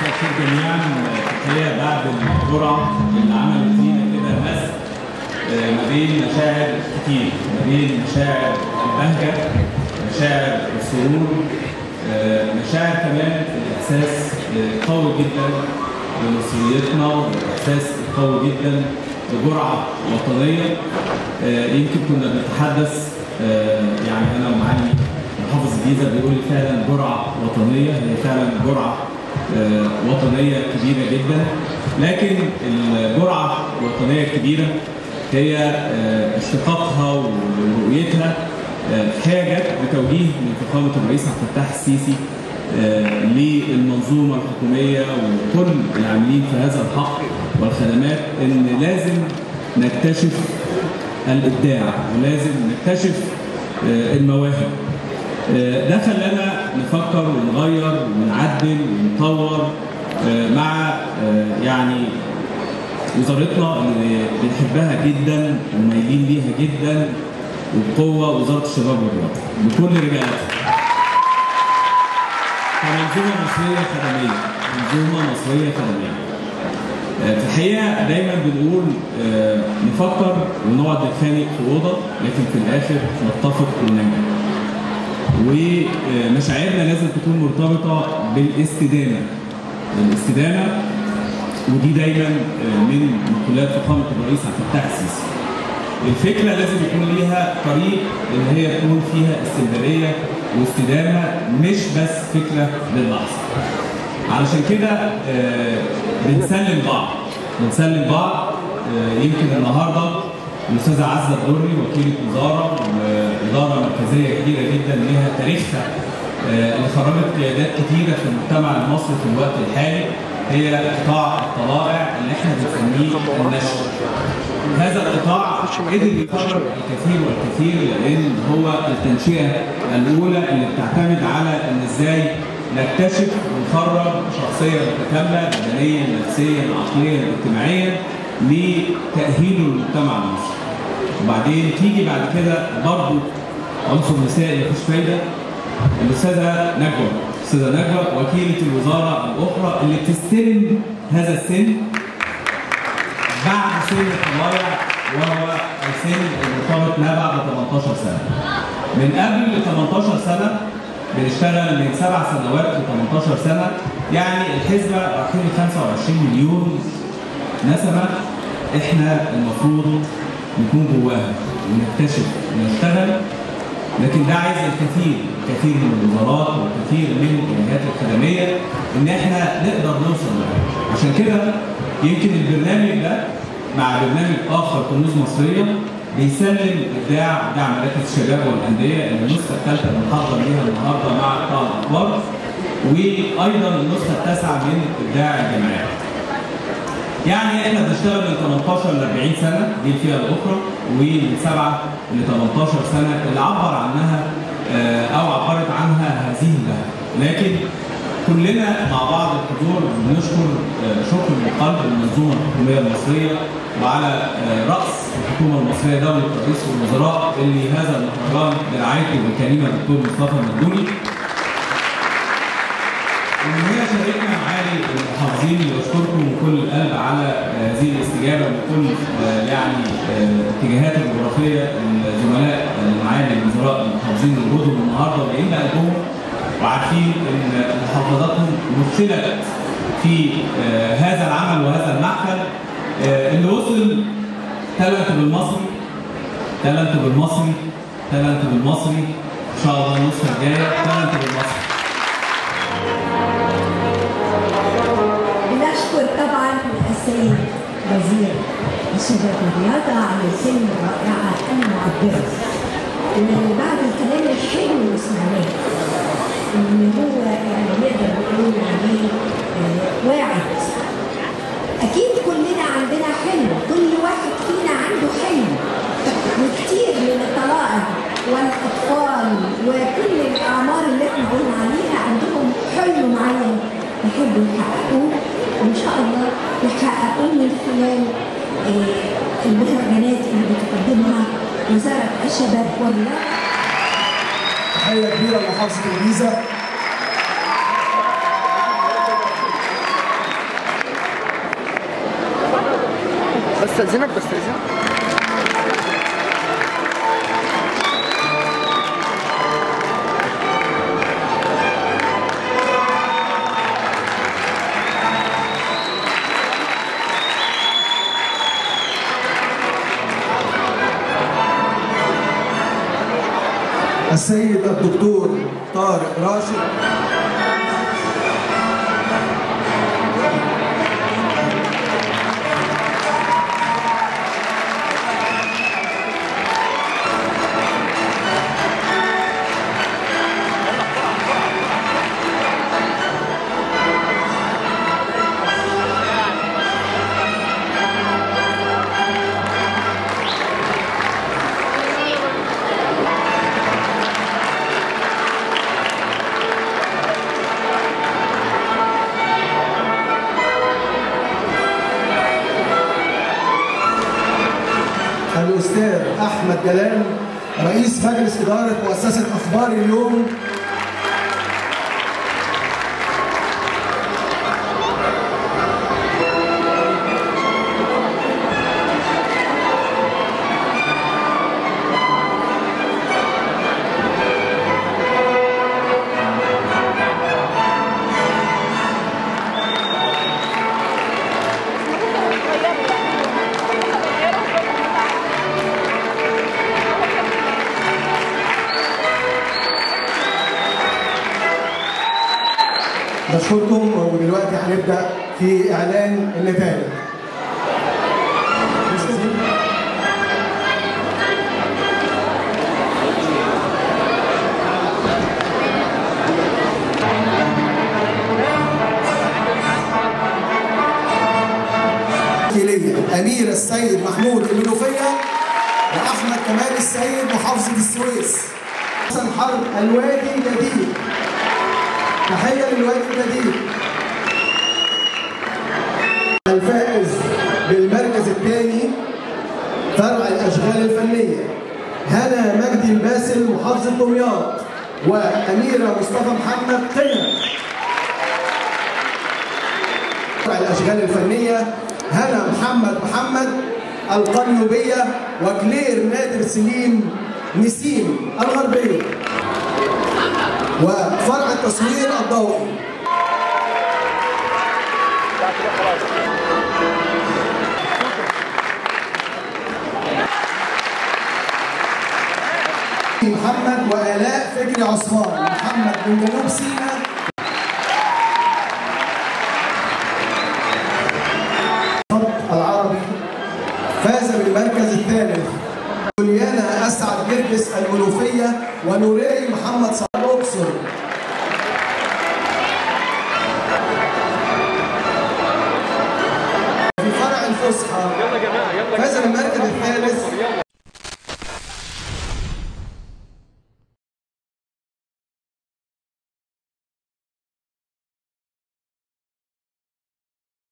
الخير جميعا الحقيقه بعد الجرعه اللي عملت فينا كده مس ما بين مشاعر كتير ما بين مشاعر البهجه مشاعر السرور مشاعر كمان الاحساس قوي جدا بمصريتنا والاحساس قوي جدا بجرعه وطنيه يمكن كنا بنتحدث يعني انا ومعالي محافظ الجيزه بيقول لي فعلا جرعه وطنيه هي فعلا جرعه وطنيه كبيره جدا لكن الجرعه الوطنيه الكبيره هي اشتقاقها ورؤيتها الحقيقه جت بتوجيه من فخامه الرئيس عبد الفتاح السيسي للمنظومه الحكوميه وكل العاملين في هذا الحق والخدمات ان لازم نكتشف الابداع ولازم نكتشف المواهب ده خلانا نفكر ونغير ونعدل ونطور مع يعني وزارتنا اللي بنحبها جدا ومايلين ليها جدا وبقوه وزاره الشباب والرياضه بكل رجالتها. كمنظومه مصريه خدميه، منظومه مصريه خدميه. في الحقيقه دايما بنقول نفكر ونقعد نتخانق في اوضه لكن في الاخر نتفق وننجح. ومشاعرنا لازم تكون مرتبطه بالاستدامه. الاستدامه ودي دايما من مقولات فخامه الرئيس عبد الفتاح السيسي. الفكره لازم يكون ليها طريق ان هي تكون فيها استمراريه واستدامه مش بس فكره للحظه. علشان كده بنسلم بعض بنسلم بعض يمكن النهارده الاستاذه عزه الدري وكيله وزاره واداره مركزيه كبيره جدا لها تاريخها اللي خرجت قيادات كتيره في المجتمع المصري في الوقت الحالي هي قطاع الطلائع اللي احنا بنسميه النشر. هذا القطاع قدر يخرج الكثير والكثير لان هو التنشئه الاولى اللي بتعتمد على ان ازاي نكتشف ونخرج شخصيه متكامله بدنيا نفسيا عقليا اجتماعيا لتاهيله للمجتمع المصري. وبعدين تيجي بعد كده برضه عنصر نسائي مفيش فايده الاستاذه نجوى الاستاذه نجوى وكيله الوزاره الاخرى اللي بتستلم هذا السن بعد سن الطلائع وهو السن المرتبط ما بعد 18 سنه. من قبل 18 سنه بنشتغل من سبع سنوات ل 18 سنه يعني الحسبه رايحين ل 25 مليون نسمه احنا المفروض نكون جواها ونكتشف ونشتغل لكن ده عايز الكثير الكثير من الوزارات والكثير من الجهات الخدميه ان احنا نقدر نوصل لها عشان كده يمكن البرنامج ده مع برنامج اخر كنوز مصريه بيسلم ابداع ابداع مراكز الشباب والانديه النسخه الثالثه اللي بنحضر ليها النهارده مع قطاع الاخبار وايضا النسخه التاسعه من ابداع الجامعات. يعني احنا بنشتغل من 18 ل 40 سنه دي الفئه الاخرى ومن 7 ل 18 سنه اللي عبر عنها او عبرت عنها هذه اللهجه لكن كلنا مع بعض الحضور بنشكر شكر من قلب المنظومه الحكوميه المصريه وعلى راس الحكومه المصريه دوله رئيس الوزراء اللي هذا المهرجان برعايته بالكريمه الدكتور مصطفى مدوني. ومن هنا شاركنا معالي المحافظين اللي بشكركم من كل القلب على هذه الاستجابه وكل يعني الاتجاهات الجغرافيه الزملاء معالي الوزراء المحافظين وجودهم النهارده وجايين بقلبهم وعارفين ان محافظاتهم مثلت في هذا العمل وهذا المحفل اللي وصل تالنت بالمصري تالنت بالمصري تالنت بالمصري ان شاء الله النسخه الجايه تالنت بالمصري بنشكر طبعا السيد وزير الشباب والرياضه على الكلمه الرائعه المعبره بعد الكلام الحلو اللي سمعناه ان هو يعني نقدر نقول عليه واعد اكيد كلنا عندنا حلم كل واحد فينا عنده حلم وكتير من الطلائع والاطفال وكل الاعمار اللي احنا قلنا عليها عندهم حلم معين يحبوا يحققوه وان شاء الله يحققوه من خلال المهرجانات اللي بتقدمها وزاره الشباب والرياضه تحيه كبيره لمحافظه الجيزه استاذنك بستاذنك السيد الدكتور طارق راشد الأستاذ أحمد جلال رئيس مجلس إدارة مؤسسة أخبار اليوم بشكركم ودلوقتي هنبدأ في إعلان النتائج تمثيلية أمير السيد محمود المنوفية وأحمد كمال السيد محافظة السويس حسن حرب الوادي الجديد تحية للوادي الجديد الفائز بالمركز الثاني فرع الأشغال الفنية هنا مجدي الباسل محافظة دمياط وأميرة مصطفى محمد قنا فرع الأشغال الفنية هنا محمد محمد القليوبية وكلير نادر سليم نسيم الغربية وفرع التصوير الضوئي محمد وآلاء فكري عثمان محمد من جنوب سيناء العربي فاز بالمركز الثالث جوليانا أسعد جرجس المنوفية ونوري محمد صلاح الأقصر في فرع الفسحة فاز بالمركز